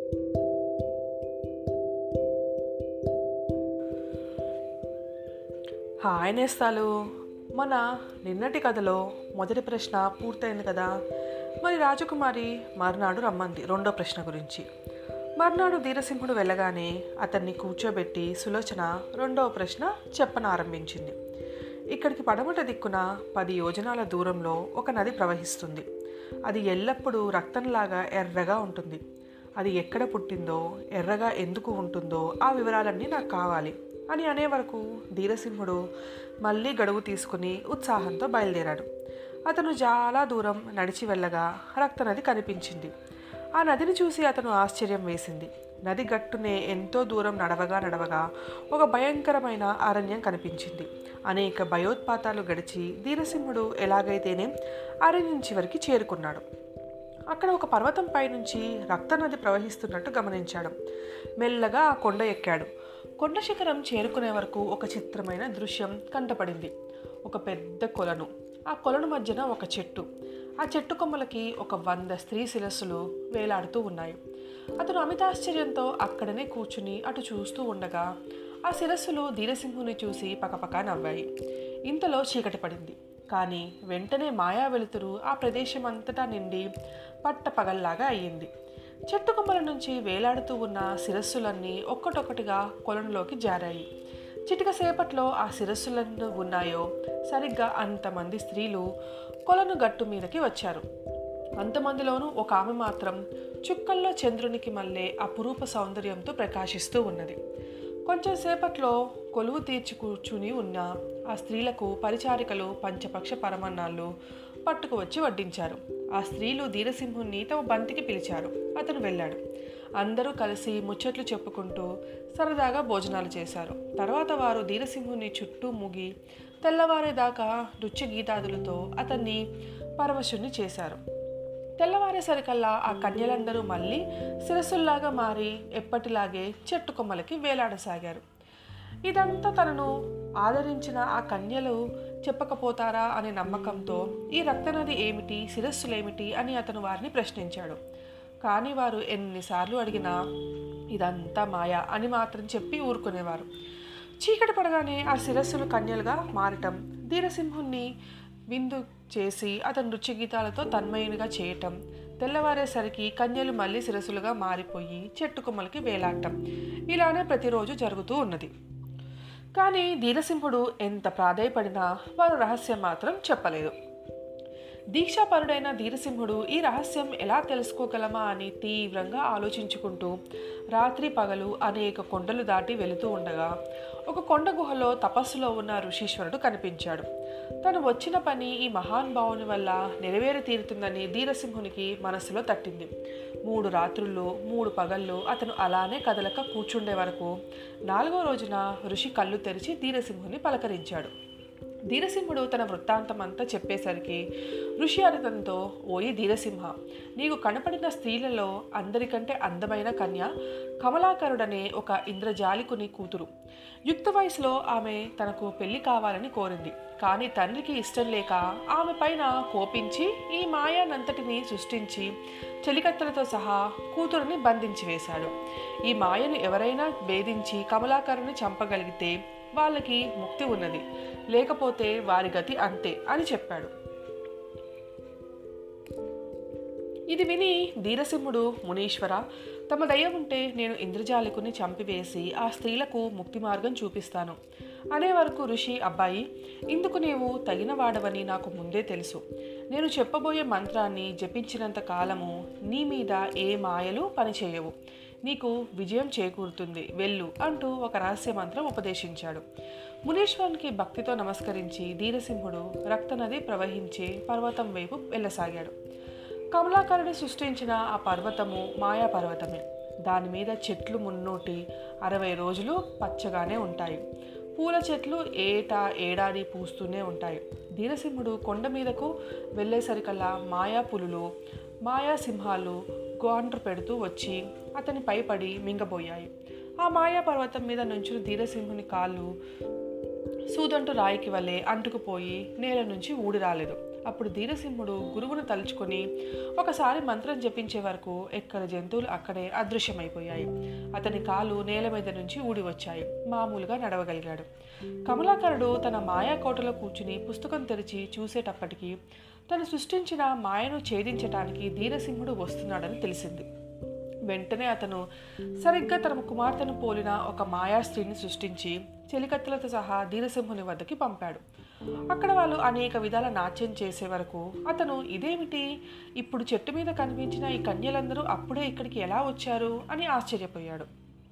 hi నేస్తాలు మన నిన్నటి కథలో మొదటి ప్రశ్న పూర్తయింది కదా మరి రాజకుమారి మర్నాడు రమ్మంది రెండో ప్రశ్న గురించి మర్నాడు ధీరసింహుడు వెళ్ళగానే అతన్ని కూర్చోబెట్టి సులోచన రెండవ ప్రశ్న చెప్పనారంభించింది ఇక్కడికి పడమట దిక్కున పది యోజనాల దూరంలో ఒక నది ప్రవహిస్తుంది అది ఎల్లప్పుడూ రక్తంలాగా ఎర్రగా ఉంటుంది అది ఎక్కడ పుట్టిందో ఎర్రగా ఎందుకు ఉంటుందో ఆ వివరాలన్నీ నాకు కావాలి అని అనే వరకు ధీరసింహుడు మళ్ళీ గడువు తీసుకుని ఉత్సాహంతో బయలుదేరాడు అతను చాలా దూరం నడిచి వెళ్ళగా రక్తనది కనిపించింది ఆ నదిని చూసి అతను ఆశ్చర్యం వేసింది నది గట్టునే ఎంతో దూరం నడవగా నడవగా ఒక భయంకరమైన అరణ్యం కనిపించింది అనేక భయోత్పాతాలు గడిచి ధీరసింహుడు ఎలాగైతేనే అరణ్యం చివరికి చేరుకున్నాడు అక్కడ ఒక పర్వతం పైనుంచి రక్తనది ప్రవహిస్తున్నట్టు గమనించాడు మెల్లగా ఆ కొండ ఎక్కాడు కొండ శిఖరం చేరుకునే వరకు ఒక చిత్రమైన దృశ్యం కంటపడింది ఒక పెద్ద కొలను ఆ కొలను మధ్యన ఒక చెట్టు ఆ చెట్టు కొమ్మలకి ఒక వంద స్త్రీ శిరస్సులు వేలాడుతూ ఉన్నాయి అతను అమితాశ్చర్యంతో అక్కడనే కూర్చుని అటు చూస్తూ ఉండగా ఆ శిరస్సులు ధీరసింహుని చూసి పకపక నవ్వాయి ఇంతలో చీకటి పడింది కానీ వెంటనే మాయా వెలుతురు ఆ ప్రదేశం అంతటా నిండి పట్టపగల్లాగా అయ్యింది చెట్టు కొమ్మల నుంచి వేలాడుతూ ఉన్న శిరస్సులన్నీ ఒక్కటొక్కటిగా కొలనులోకి జారాయి చిటిక సేపట్లో ఆ శిరస్సులను ఉన్నాయో సరిగ్గా అంతమంది స్త్రీలు కొలను గట్టు మీదకి వచ్చారు అంతమందిలోనూ ఒక ఆమె మాత్రం చుక్కల్లో చంద్రునికి మళ్ళీ అపురూప సౌందర్యంతో ప్రకాశిస్తూ ఉన్నది కొంచెం సేపట్లో కొలువు తీర్చి కూర్చుని ఉన్న ఆ స్త్రీలకు పరిచారికలు పంచపక్ష పరమన్నాళ్ళు పట్టుకు వచ్చి వడ్డించారు ఆ స్త్రీలు ధీరసింహుణ్ణి తమ బంతికి పిలిచారు అతను వెళ్ళాడు అందరూ కలిసి ముచ్చట్లు చెప్పుకుంటూ సరదాగా భోజనాలు చేశారు తర్వాత వారు ధీరసింహుని చుట్టూ ముగి తెల్లవారేదాకా నృత్య గీతాదులతో అతన్ని పరవశుణ్ణి చేశారు తెల్లవారేసరికల్లా ఆ కన్యలందరూ మళ్ళీ శిరస్సుల్లాగా మారి ఎప్పటిలాగే చెట్టు కొమ్మలకి వేలాడసాగారు ఇదంతా తనను ఆదరించిన ఆ కన్యలు చెప్పకపోతారా అనే నమ్మకంతో ఈ రక్తనది ఏమిటి శిరస్సులేమిటి అని అతను వారిని ప్రశ్నించాడు కానీ వారు ఎన్నిసార్లు అడిగినా ఇదంతా మాయ అని మాత్రం చెప్పి ఊరుకునేవారు చీకటి పడగానే ఆ శిరస్సులు కన్యలుగా మారటం ధీరసింహుణ్ణి విందు చేసి అతను నృత్య గీతాలతో తన్మయునిగా చేయటం తెల్లవారేసరికి కన్యలు మళ్ళీ శిరస్సులుగా మారిపోయి చెట్టు కొమ్మలకి వేలాడటం ఇలానే ప్రతిరోజు జరుగుతూ ఉన్నది కానీ ధీరసింహుడు ఎంత ప్రాధాయపడినా వారు రహస్యం మాత్రం చెప్పలేదు దీక్షాపరుడైన ధీరసింహుడు ఈ రహస్యం ఎలా తెలుసుకోగలమా అని తీవ్రంగా ఆలోచించుకుంటూ రాత్రి పగలు అనేక కొండలు దాటి వెళుతూ ఉండగా ఒక కొండ గుహలో తపస్సులో ఉన్న ఋషీశ్వరుడు కనిపించాడు తను వచ్చిన పని ఈ మహానుభావుని వల్ల నెరవేరి తీరుతుందని ధీరసింహునికి మనసులో తట్టింది మూడు రాత్రుల్లో మూడు పగళ్ళు అతను అలానే కదలక కూర్చుండే వరకు నాలుగో రోజున ఋషి కళ్ళు తెరిచి ధీరసింహుని పలకరించాడు ధీరసింహుడు తన వృత్తాంతం అంతా చెప్పేసరికి ఋషి అతనితో ఓయి ధీరసింహ నీకు కనపడిన స్త్రీలలో అందరికంటే అందమైన కన్య కమలాకరుడనే ఒక ఇంద్రజాలికుని కూతురు యుక్త వయసులో ఆమె తనకు పెళ్లి కావాలని కోరింది కానీ తండ్రికి ఇష్టం లేక ఆమె పైన కోపించి ఈ మాయానంతటిని సృష్టించి చెలికత్తెలతో సహా కూతురుని బంధించి వేశాడు ఈ మాయను ఎవరైనా భేదించి కమలాకరుని చంపగలిగితే వాళ్ళకి ముక్తి ఉన్నది లేకపోతే వారి గతి అంతే అని చెప్పాడు ఇది విని ధీరసింహుడు మునీశ్వర తమ దయ ఉంటే నేను ఇంద్రజాలికుని చంపివేసి ఆ స్త్రీలకు ముక్తి మార్గం చూపిస్తాను అనే వరకు ఋషి అబ్బాయి ఇందుకు నీవు తగిన వాడవని నాకు ముందే తెలుసు నేను చెప్పబోయే మంత్రాన్ని జపించినంత కాలము నీ మీద ఏ మాయలు పనిచేయవు నీకు విజయం చేకూరుతుంది వెళ్ళు అంటూ ఒక రహస్య మంత్రం ఉపదేశించాడు మునీశ్వరునికి భక్తితో నమస్కరించి ధీరసింహుడు రక్తనది ప్రవహించే పర్వతం వైపు వెళ్ళసాగాడు కమలాకరుడు సృష్టించిన ఆ పర్వతము మాయా పర్వతమే దాని మీద చెట్లు మున్నోటి అరవై రోజులు పచ్చగానే ఉంటాయి పూల చెట్లు ఏటా ఏడాది పూస్తూనే ఉంటాయి ధీరసింహుడు కొండ మీదకు వెళ్ళేసరికల్లా మాయా పులులు మాయా సింహాలు గోండ్రు పెడుతూ వచ్చి అతని పైపడి మింగబోయాయి ఆ మాయా పర్వతం మీద నుంచుని ధీరసింహుని కాళ్ళు సూదంటు రాయికి వలె అంటుకుపోయి నేల నుంచి ఊడి రాలేదు అప్పుడు ధీరసింహుడు గురువును తలుచుకొని ఒకసారి మంత్రం జపించే వరకు ఎక్కడ జంతువులు అక్కడే అదృశ్యమైపోయాయి అతని కాలు నేల మీద నుంచి ఊడి వచ్చాయి మామూలుగా నడవగలిగాడు కమలాకరుడు తన మాయా కోటలో కూర్చుని పుస్తకం తెరిచి చూసేటప్పటికి తను సృష్టించిన మాయను ఛేదించటానికి ధీరసింహుడు వస్తున్నాడని తెలిసింది వెంటనే అతను సరిగ్గా తన కుమార్తెను పోలిన ఒక మాయా స్త్రీని సృష్టించి చెలికత్తెలతో సహా ధీరసింహుని వద్దకి పంపాడు అక్కడ వాళ్ళు అనేక విధాల నాట్యం చేసే వరకు అతను ఇదేమిటి ఇప్పుడు చెట్టు మీద కనిపించిన ఈ కన్యలందరూ అప్పుడే ఇక్కడికి ఎలా వచ్చారు అని ఆశ్చర్యపోయాడు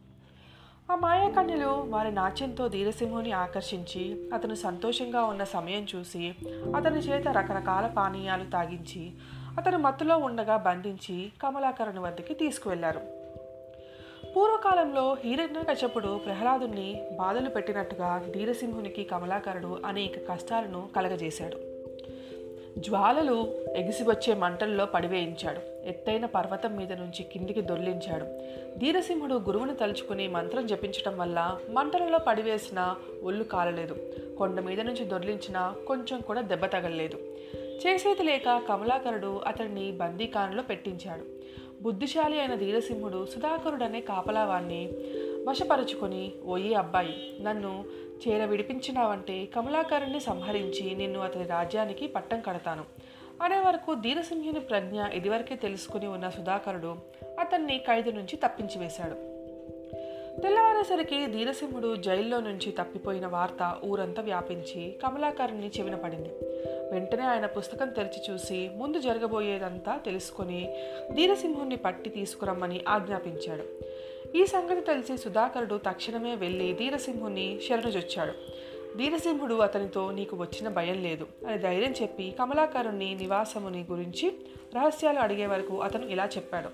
ఆ మాయా కన్యలు వారి నాట్యంతో ధీరసింహుని ఆకర్షించి అతను సంతోషంగా ఉన్న సమయం చూసి అతని చేత రకరకాల పానీయాలు తాగించి అతను మత్తులో ఉండగా బంధించి కమలాకరుని వద్దకి తీసుకువెళ్లారు పూర్వకాలంలో హిరణ్యకశపుడు ప్రహ్లాదుని బాధలు పెట్టినట్టుగా ధీరసింహునికి కమలాకరుడు అనేక కష్టాలను కలగజేశాడు జ్వాలలు ఎగిసివచ్చే మంటల్లో పడివేయించాడు ఎత్తైన పర్వతం మీద నుంచి కిందికి దొర్లించాడు ధీరసింహుడు గురువుని తలుచుకుని మంత్రం జపించటం వల్ల మంటలలో పడివేసిన ఒళ్ళు కాలలేదు కొండ మీద నుంచి దొర్లించిన కొంచెం కూడా దెబ్బ తగలలేదు చేసేది లేక కమలాకరుడు అతన్ని బందీకానంలో పెట్టించాడు బుద్ధిశాలి అయిన ధీరసింహుడు సుధాకరుడనే కాపలావాన్ని వశపరుచుకొని ఓయి అబ్బాయి నన్ను చేర విడిపించినావంటే కమలాకరుణ్ణి సంహరించి నిన్ను అతని రాజ్యానికి పట్టం కడతాను అనే వరకు ధీరసింహుని ప్రజ్ఞ ఇదివరకే తెలుసుకుని ఉన్న సుధాకరుడు అతన్ని ఖైదు నుంచి తప్పించి వేశాడు తెల్లవారేసరికి ధీరసింహుడు జైల్లో నుంచి తప్పిపోయిన వార్త ఊరంతా వ్యాపించి కమలాకరుని చెవిన పడింది వెంటనే ఆయన పుస్తకం తెరిచి చూసి ముందు జరగబోయేదంతా తెలుసుకొని ధీరసింహుణ్ణి పట్టి తీసుకురమ్మని ఆజ్ఞాపించాడు ఈ సంగతి తెలిసి సుధాకరుడు తక్షణమే వెళ్ళి ధీరసింహుని శరణుజొచ్చాడు ధీరసింహుడు అతనితో నీకు వచ్చిన భయం లేదు అని ధైర్యం చెప్పి కమలాకరుణ్ణి నివాసముని గురించి రహస్యాలు అడిగే వరకు అతను ఇలా చెప్పాడు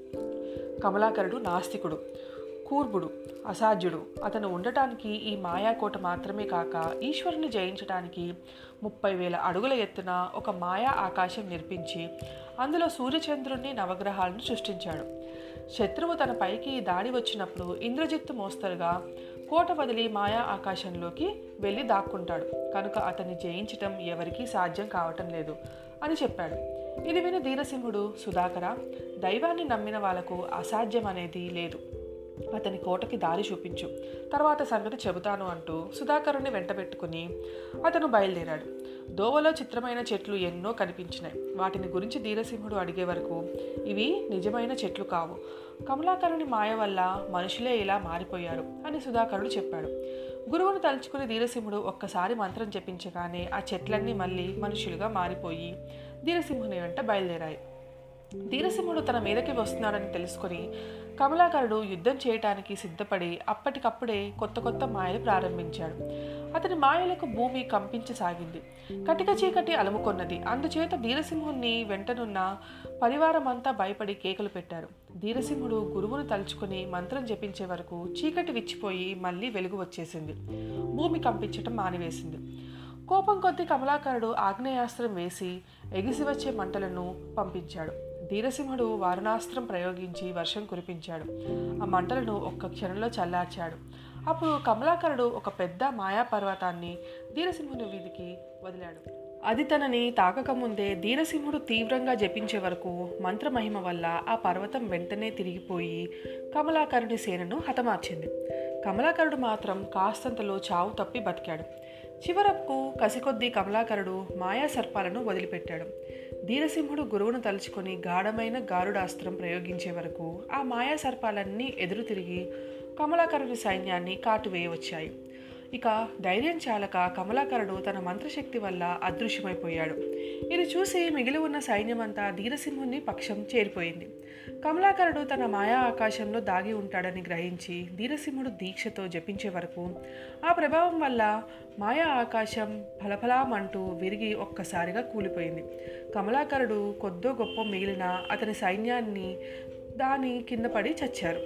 కమలాకరుడు నాస్తికుడు కూర్బుడు అసాధ్యుడు అతను ఉండటానికి ఈ మాయాకోట మాత్రమే కాక ఈశ్వరుని జయించడానికి ముప్పై వేల అడుగుల ఎత్తున ఒక మాయా ఆకాశం నిర్మించి అందులో సూర్యచంద్రుణ్ణి నవగ్రహాలను సృష్టించాడు శత్రువు తన పైకి దాడి వచ్చినప్పుడు ఇంద్రజిత్తు మోస్తరుగా కోట వదిలి మాయా ఆకాశంలోకి వెళ్ళి దాక్కుంటాడు కనుక అతన్ని జయించటం ఎవరికీ సాధ్యం కావటం లేదు అని చెప్పాడు ఇది విని ధీరసింహుడు సుధాకర దైవాన్ని నమ్మిన వాళ్లకు అసాధ్యం అనేది లేదు అతని కోటకి దారి చూపించు తర్వాత సంగతి చెబుతాను అంటూ సుధాకరుని వెంటబెట్టుకుని అతను బయలుదేరాడు దోవలో చిత్రమైన చెట్లు ఎన్నో కనిపించినాయి వాటిని గురించి ధీరసింహుడు అడిగే వరకు ఇవి నిజమైన చెట్లు కావు కమలాకరుని మాయ వల్ల మనుషులే ఇలా మారిపోయారు అని సుధాకరుడు చెప్పాడు గురువును తలుచుకుని ధీరసింహుడు ఒక్కసారి మంత్రం జపించగానే ఆ చెట్లన్నీ మళ్ళీ మనుషులుగా మారిపోయి ధీరసింహుని వెంట బయలుదేరాయి ధీరసింహుడు తన మీదకి వస్తున్నాడని తెలుసుకొని కమలాకరుడు యుద్ధం చేయటానికి సిద్ధపడి అప్పటికప్పుడే కొత్త కొత్త మాయలు ప్రారంభించాడు అతని మాయలకు భూమి కంపించసాగింది కటిక చీకటి అలుముకొన్నది అందుచేత ధీరసింహుణ్ణి వెంటనున్న పరివారమంతా భయపడి కేకలు పెట్టారు ధీరసింహుడు గురువును తలుచుకుని మంత్రం జపించే వరకు చీకటి విచ్చిపోయి మళ్ళీ వెలుగు వచ్చేసింది భూమి కంపించటం మానివేసింది కోపం కొద్దీ కమలాకరుడు ఆగ్నేయాస్త్రం వేసి ఎగిసి వచ్చే మంటలను పంపించాడు ధీరసింహుడు వారుణాస్త్రం ప్రయోగించి వర్షం కురిపించాడు ఆ మంటలను ఒక్క క్షణంలో చల్లార్చాడు అప్పుడు కమలాకరుడు ఒక పెద్ద మాయా పర్వతాన్ని ధీరసింహుని వీధికి వదిలాడు అది తనని తాకకముందే ధీరసింహుడు తీవ్రంగా జపించే వరకు మంత్రమహిమ వల్ల ఆ పర్వతం వెంటనే తిరిగిపోయి కమలాకరుని సేనను హతమార్చింది కమలాకరుడు మాత్రం కాస్తంతలో చావు తప్పి బతికాడు చివరకు కసికొద్దీ కమలాకరుడు మాయా సర్పాలను వదిలిపెట్టాడు ధీరసింహుడు గురువును తలుచుకొని గాఢమైన గారుడాస్త్రం ప్రయోగించే వరకు ఆ మాయా సర్పాలన్నీ ఎదురు తిరిగి కమలాకరుని సైన్యాన్ని కాటువేయవచ్చాయి ఇక ధైర్యం చాలక కమలాకరుడు తన మంత్రశక్తి వల్ల అదృశ్యమైపోయాడు ఇది చూసి మిగిలి ఉన్న సైన్యమంతా ధీరసింహుని పక్షం చేరిపోయింది కమలాకరుడు తన మాయా ఆకాశంలో దాగి ఉంటాడని గ్రహించి ధీరసింహుడు దీక్షతో జపించే వరకు ఆ ప్రభావం వల్ల మాయా ఆకాశం ఫలఫలామంటూ విరిగి ఒక్కసారిగా కూలిపోయింది కమలాకరుడు కొద్దో గొప్ప మిగిలిన అతని సైన్యాన్ని దాని కింద పడి చచ్చారు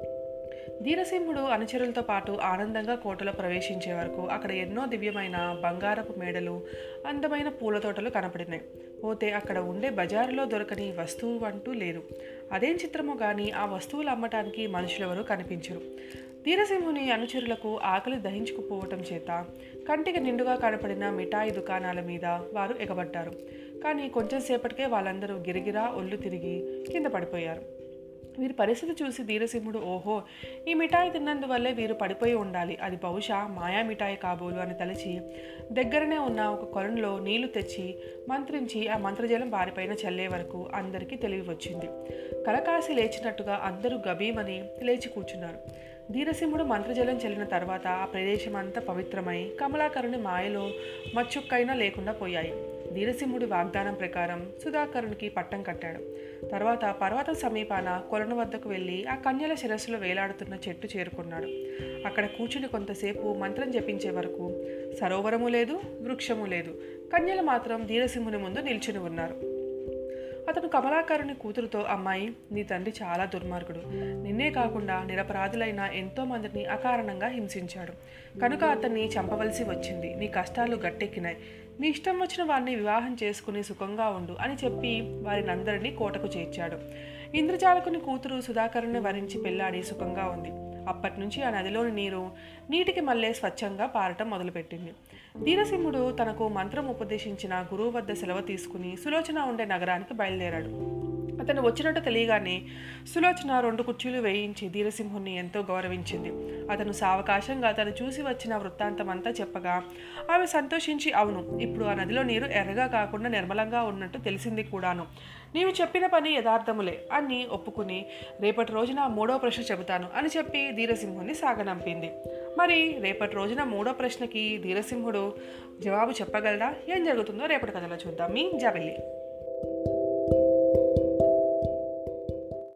ధీరసింహుడు అనుచరులతో పాటు ఆనందంగా కోటలో ప్రవేశించే వరకు అక్కడ ఎన్నో దివ్యమైన బంగారపు మేడలు అందమైన పూల తోటలు కనపడినాయి పోతే అక్కడ ఉండే బజారులో దొరకని వస్తువు అంటూ లేదు అదేం చిత్రమో కానీ ఆ వస్తువులు అమ్మటానికి మనుషులెవరూ కనిపించరు ధీరసింహుని అనుచరులకు ఆకలి దహించుకుపోవటం చేత కంటికి నిండుగా కనపడిన మిఠాయి దుకాణాల మీద వారు ఎగబడ్డారు కానీ కొంచెం సేపటికే వాళ్ళందరూ గిరిగిరా ఒళ్ళు తిరిగి కింద పడిపోయారు వీరి పరిస్థితి చూసి ధీరసింహుడు ఓహో ఈ మిఠాయి తిన్నందువల్లే వీరు పడిపోయి ఉండాలి అది బహుశా మాయా మిఠాయి కాబోలు అని తలచి దగ్గరనే ఉన్న ఒక కొలంలో నీళ్లు తెచ్చి మంత్రించి ఆ మంత్రజలం వారిపైన చల్లే వరకు అందరికీ తెలివి వచ్చింది కలకాసి లేచినట్టుగా అందరూ గభీమని లేచి కూర్చున్నారు ధీరసింహుడు మంత్రజలం చెల్లిన తర్వాత ఆ ప్రదేశం అంతా పవిత్రమై కమలాకరుని మాయలో మచ్చుక్కైనా లేకుండా పోయాయి ధీరసింహుడి వాగ్దానం ప్రకారం సుధాకరునికి పట్టం కట్టాడు తర్వాత పర్వతం సమీపాన కొలను వద్దకు వెళ్ళి ఆ కన్యల శిరస్సులో వేలాడుతున్న చెట్టు చేరుకున్నాడు అక్కడ కూర్చుని కొంతసేపు మంత్రం జపించే వరకు సరోవరము లేదు వృక్షము లేదు కన్యలు మాత్రం ధీరసింహుని ముందు నిల్చుని ఉన్నారు అతను కమలాకరుని కూతురుతో అమ్మాయి నీ తండ్రి చాలా దుర్మార్గుడు నిన్నే కాకుండా నిరపరాధులైన ఎంతో మందిని అకారణంగా హింసించాడు కనుక అతన్ని చంపవలసి వచ్చింది నీ కష్టాలు గట్టెక్కినాయి నీ ఇష్టం వచ్చిన వారిని వివాహం చేసుకుని సుఖంగా ఉండు అని చెప్పి వారినందరినీ కోటకు చేర్చాడు ఇంద్రజాలకుని కూతురు సుధాకరుని వరించి పెళ్లాడి సుఖంగా ఉంది అప్పటి నుంచి ఆ నదిలోని నీరు నీటికి మళ్ళీ స్వచ్ఛంగా పారటం మొదలుపెట్టింది ధీరసింహుడు తనకు మంత్రం ఉపదేశించిన గురువు వద్ద సెలవు తీసుకుని సులోచన ఉండే నగరానికి బయలుదేరాడు అతను వచ్చినట్టు తెలియగానే సులోచన రెండు కుర్చీలు వేయించి ధీరసింహుణ్ణి ఎంతో గౌరవించింది అతను సావకాశంగా తను చూసి వచ్చిన వృత్తాంతం అంతా చెప్పగా ఆమె సంతోషించి అవును ఇప్పుడు ఆ నదిలో నీరు ఎర్రగా కాకుండా నిర్మలంగా ఉన్నట్టు తెలిసింది కూడాను నీవు చెప్పిన పని యథార్థములే అని ఒప్పుకుని రేపటి రోజున మూడో ప్రశ్న చెబుతాను అని చెప్పి ధీరసింహుని సాగనంపింది మరి రేపటి రోజున మూడో ప్రశ్నకి ధీరసింహుడు జవాబు చెప్పగలరా ఏం జరుగుతుందో రేపటి కథలో చూద్దాం మీ జబెల్లి